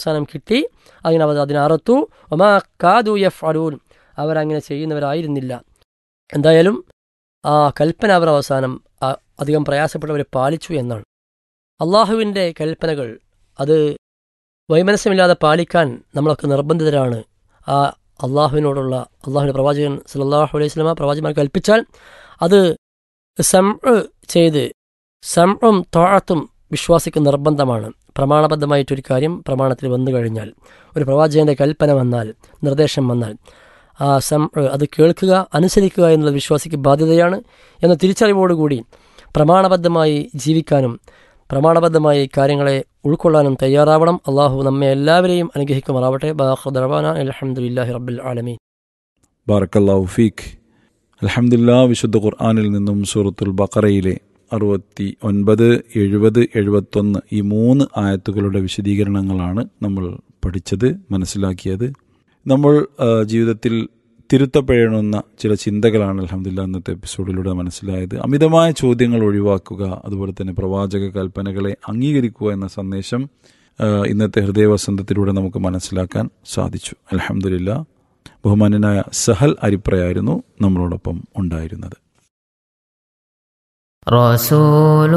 അവസാനം കിട്ടി അങ്ങനെ അവർ അതിനെ അറുത്തു ഒമാ കാതു എഫ് അടൂൻ അവരങ്ങനെ ചെയ്യുന്നവരായിരുന്നില്ല എന്തായാലും ആ കൽപ്പന അവർ അവസാനം ആ അധികം പ്രയാസപ്പെട്ടവർ പാലിച്ചു എന്നാണ് അള്ളാഹുവിൻ്റെ കൽപ്പനകൾ അത് വൈമനസ്യമില്ലാതെ പാലിക്കാൻ നമ്മളൊക്കെ നിർബന്ധിതരാണ് ആ അള്ളാഹുവിനോടുള്ള അള്ളാഹുവിൻ്റെ പ്രവാചകൻ സല്ലാഹു അലൈഹി സ്വലമ പ്രവാചകന്മാർ കൽപ്പിച്ചാൽ അത് സം ചെയ്ത് സംഉം തോഴത്തും വിശ്വാസിക്ക് നിർബന്ധമാണ് പ്രമാണബദ്ധമായിട്ടൊരു കാര്യം പ്രമാണത്തിൽ വന്നു കഴിഞ്ഞാൽ ഒരു പ്രവാചകന്റെ കൽപ്പന വന്നാൽ നിർദ്ദേശം വന്നാൽ ആ സം അത് കേൾക്കുക അനുസരിക്കുക എന്നുള്ളത് വിശ്വാസിക്ക് ബാധ്യതയാണ് എന്ന തിരിച്ചറിവോടുകൂടി പ്രമാണബദ്ധമായി ജീവിക്കാനും പ്രമാണബദ്ധമായി കാര്യങ്ങളെ ഉൾക്കൊള്ളാനും തയ്യാറാവണം അള്ളാഹു നമ്മെ എല്ലാവരെയും അനുഗ്രഹിക്കുമാറാവട്ടെ ബാഹുദർബാന അലഹമുല്ലാഹി റബ്ബുൽ ആലമീൻ ബാറക്കല്ലാഹു ഫീഖ് അലഹമുല്ലാ വിശുദ്ധ ഖുർആാനിൽ നിന്നും സൂറത്തുൽ ബക്കറയിലെ അറുപത്തി ഒൻപത് എഴുപത് എഴുപത്തൊന്ന് ഈ മൂന്ന് ആയത്തുകളുടെ വിശദീകരണങ്ങളാണ് നമ്മൾ പഠിച്ചത് മനസ്സിലാക്കിയത് നമ്മൾ ആ, ജീവിതത്തിൽ തിരുത്തപ്പെടണമെന്ന ചില ചിന്തകളാണ് അലഹമില്ല ഇന്നത്തെ എപ്പിസോഡിലൂടെ മനസ്സിലായത് അമിതമായ ചോദ്യങ്ങൾ ഒഴിവാക്കുക അതുപോലെ തന്നെ പ്രവാചക കൽപ്പനകളെ അംഗീകരിക്കുക എന്ന സന്ദേശം ആ, ഇന്നത്തെ ഹൃദയവസന്തത്തിലൂടെ നമുക്ക് മനസ്സിലാക്കാൻ സാധിച്ചു അലഹമില്ല ബഹുമാന്യനായ സഹൽ അരിപ്രയായിരുന്നു നമ്മളോടൊപ്പം ഉണ്ടായിരുന്നത് رسول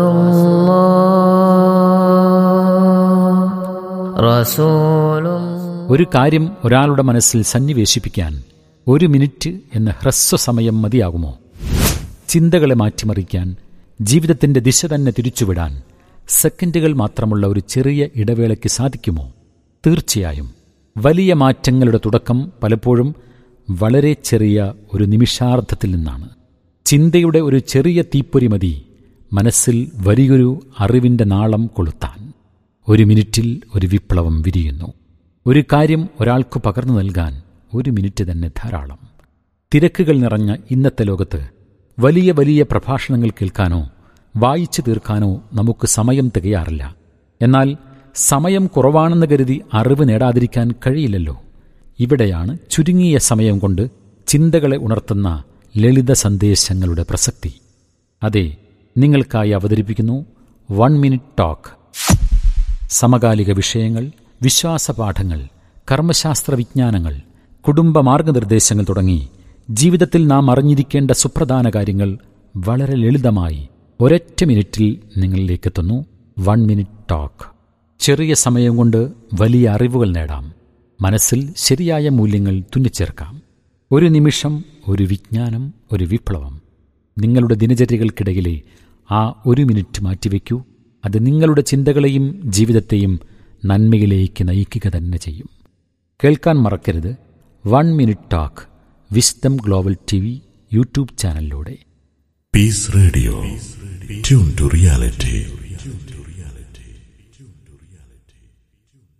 الله رسول الله ഒരു കാര്യം ഒരാളുടെ മനസ്സിൽ സന്നിവേശിപ്പിക്കാൻ ഒരു മിനിറ്റ് എന്ന ഹ്രസ്വ മതിയാകുമോ ചിന്തകളെ മാറ്റിമറിക്കാൻ ജീവിതത്തിന്റെ ദിശ തന്നെ തിരിച്ചുവിടാൻ സെക്കൻഡുകൾ മാത്രമുള്ള ഒരു ചെറിയ ഇടവേളയ്ക്ക് സാധിക്കുമോ തീർച്ചയായും വലിയ മാറ്റങ്ങളുടെ തുടക്കം പലപ്പോഴും വളരെ ചെറിയ ഒരു നിമിഷാർദ്ധത്തിൽ നിന്നാണ് ചിന്തയുടെ ഒരു ചെറിയ തീപ്പൊരി മതി മനസ്സിൽ വലിയൊരു അറിവിന്റെ നാളം കൊളുത്താൻ ഒരു മിനിറ്റിൽ ഒരു വിപ്ലവം വിരിയുന്നു ഒരു കാര്യം ഒരാൾക്ക് പകർന്നു നൽകാൻ ഒരു മിനിറ്റ് തന്നെ ധാരാളം തിരക്കുകൾ നിറഞ്ഞ ഇന്നത്തെ ലോകത്ത് വലിയ വലിയ പ്രഭാഷണങ്ങൾ കേൾക്കാനോ വായിച്ചു തീർക്കാനോ നമുക്ക് സമയം തികയാറില്ല എന്നാൽ സമയം കുറവാണെന്ന് കരുതി അറിവ് നേടാതിരിക്കാൻ കഴിയില്ലല്ലോ ഇവിടെയാണ് ചുരുങ്ങിയ സമയം കൊണ്ട് ചിന്തകളെ ഉണർത്തുന്ന ലളിത സന്ദേശങ്ങളുടെ പ്രസക്തി അതെ നിങ്ങൾക്കായി അവതരിപ്പിക്കുന്നു വൺ മിനിറ്റ് ടോക്ക് സമകാലിക വിഷയങ്ങൾ വിശ്വാസപാഠങ്ങൾ കർമ്മശാസ്ത്ര വിജ്ഞാനങ്ങൾ കുടുംബ മാർഗനിർദ്ദേശങ്ങൾ തുടങ്ങി ജീവിതത്തിൽ നാം അറിഞ്ഞിരിക്കേണ്ട സുപ്രധാന കാര്യങ്ങൾ വളരെ ലളിതമായി ഒരൊറ്റ മിനിറ്റിൽ നിങ്ങളിലേക്കെത്തുന്നു വൺ മിനിറ്റ് ടോക്ക് ചെറിയ സമയം കൊണ്ട് വലിയ അറിവുകൾ നേടാം മനസ്സിൽ ശരിയായ മൂല്യങ്ങൾ തുന്നിച്ചേർക്കാം ഒരു നിമിഷം ഒരു വിജ്ഞാനം ഒരു വിപ്ലവം നിങ്ങളുടെ ദിനചര്യകൾക്കിടയിലെ ആ ഒരു മിനിറ്റ് മാറ്റിവെക്കൂ അത് നിങ്ങളുടെ ചിന്തകളെയും ജീവിതത്തെയും നന്മയിലേക്ക് നയിക്കുക തന്നെ ചെയ്യും കേൾക്കാൻ മറക്കരുത് one minute talk wisdom global T V YouTube ചാനലിലൂടെ Peace Radio. Tune to reality.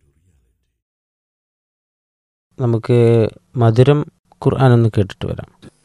നമുക്ക് മധുരം ഖുർആൻ ഒന്ന് കേട്ടിട്ട് വരാം